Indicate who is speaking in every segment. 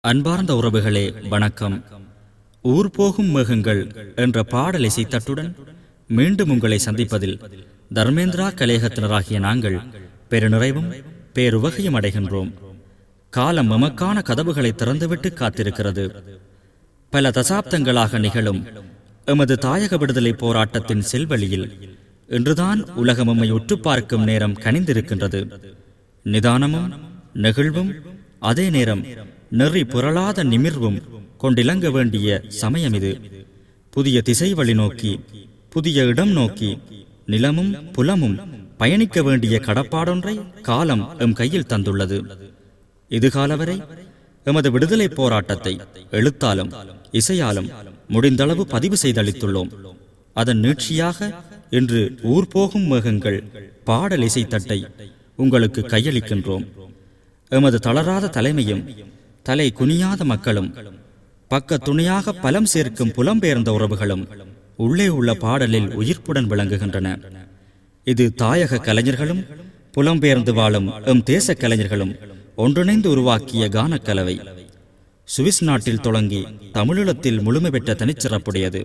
Speaker 1: அன்பார்ந்த உறவுகளே வணக்கம் ஊர் போகும் மேகங்கள் என்ற பாடல் இசைத்தட்டுடன் மீண்டும் உங்களை சந்திப்பதில் தர்மேந்திரா கலேகத்தினராகிய நாங்கள் பெருநிறைவும் பேருவகையும் அடைகின்றோம் காலம் எமக்கான கதவுகளை திறந்துவிட்டு காத்திருக்கிறது பல தசாப்தங்களாக நிகழும் எமது தாயக விடுதலை போராட்டத்தின் செல்வழியில் இன்றுதான் உலகம் எம்மை உற்று பார்க்கும் நேரம் கனிந்திருக்கின்றது நிதானமும் நெகிழ்வும் அதே நேரம் நெறி புரளாத நிமிர்வும் கொண்டிலங்க வேண்டிய சமயம் இது புதிய திசை வழி நோக்கி புதிய இடம் நோக்கி நிலமும் புலமும் பயணிக்க வேண்டிய கடப்பாடொன்றை காலம் எம் கையில் தந்துள்ளது இதுகால வரை எமது விடுதலை போராட்டத்தை எழுத்தாலும் இசையாலும் முடிந்தளவு பதிவு செய்தளித்துள்ளோம் அதன் நீட்சியாக இன்று ஊர் போகும் மேகங்கள் பாடல் இசைத்தட்டை உங்களுக்கு கையளிக்கின்றோம் எமது தளராத தலைமையும் தலை குனியாத மக்களும் பக்க துணையாக பலம் சேர்க்கும் புலம்பெயர்ந்த உறவுகளும் உள்ளே உள்ள பாடலில் உயிர்ப்புடன் விளங்குகின்றன இது தாயக கலைஞர்களும் புலம்பெயர்ந்து வாழும் எம் தேச கலைஞர்களும் ஒன்றிணைந்து உருவாக்கிய கானக்கலவை சுவிஸ் நாட்டில் தொடங்கி தமிழீழத்தில் முழுமை பெற்ற தனிச்சிறப்புடையது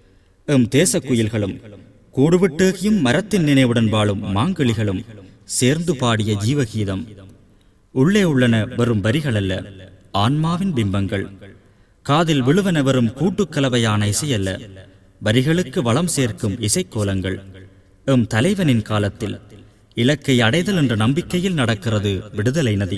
Speaker 1: எம் தேச குயில்களும் கூடுவிட்டேகியும் மரத்தின் நினைவுடன் வாழும் மாங்கிளிகளும் சேர்ந்து பாடிய ஜீவகீதம் உள்ளே உள்ளன வெறும் வரிகள் அல்ல ஆன்மாவின் பிம்பங்கள் காதில் விழுவன வரும் கூட்டுக்கலவையான இசை அல்ல வரிகளுக்கு வளம் சேர்க்கும் இசைக்கோலங்கள் எம் தலைவனின் காலத்தில் இலக்கை அடைதல் என்ற நம்பிக்கையில் நடக்கிறது விடுதலை நதி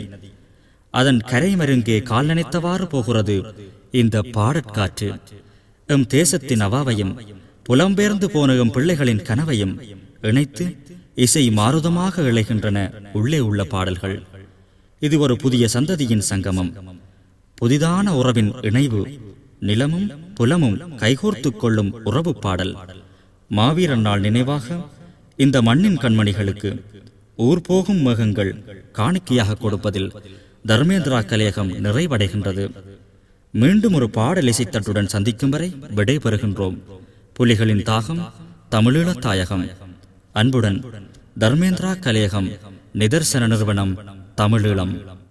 Speaker 1: அதன் கரை மருங்கே கால் நினைத்தவாறு போகிறது இந்த பாடற்காற்று எம் தேசத்தின் அவாவையும் புலம்பெயர்ந்து போன எம் பிள்ளைகளின் கனவையும் இணைத்து இசை மாறுதமாக இழைகின்றன உள்ளே உள்ள பாடல்கள் இது ஒரு புதிய சந்ததியின் சங்கமம் புதிதான உறவின் இணைவு நிலமும் புலமும் கைகோர்த்துக் கொள்ளும் உறவு பாடல் மாவீரன் நாள் நினைவாக இந்த மண்ணின் கண்மணிகளுக்கு ஊர் போகும் மேகங்கள் காணிக்கையாக கொடுப்பதில் தர்மேந்திரா கலையகம் நிறைவடைகின்றது மீண்டும் ஒரு பாடல் இசைத்தட்டுடன் சந்திக்கும் வரை விடைபெறுகின்றோம் புலிகளின் தாகம் தமிழீழ தாயகம் அன்புடன் தர்மேந்திரா கலையகம் நிதர்சன நிறுவனம் தமிழீழம்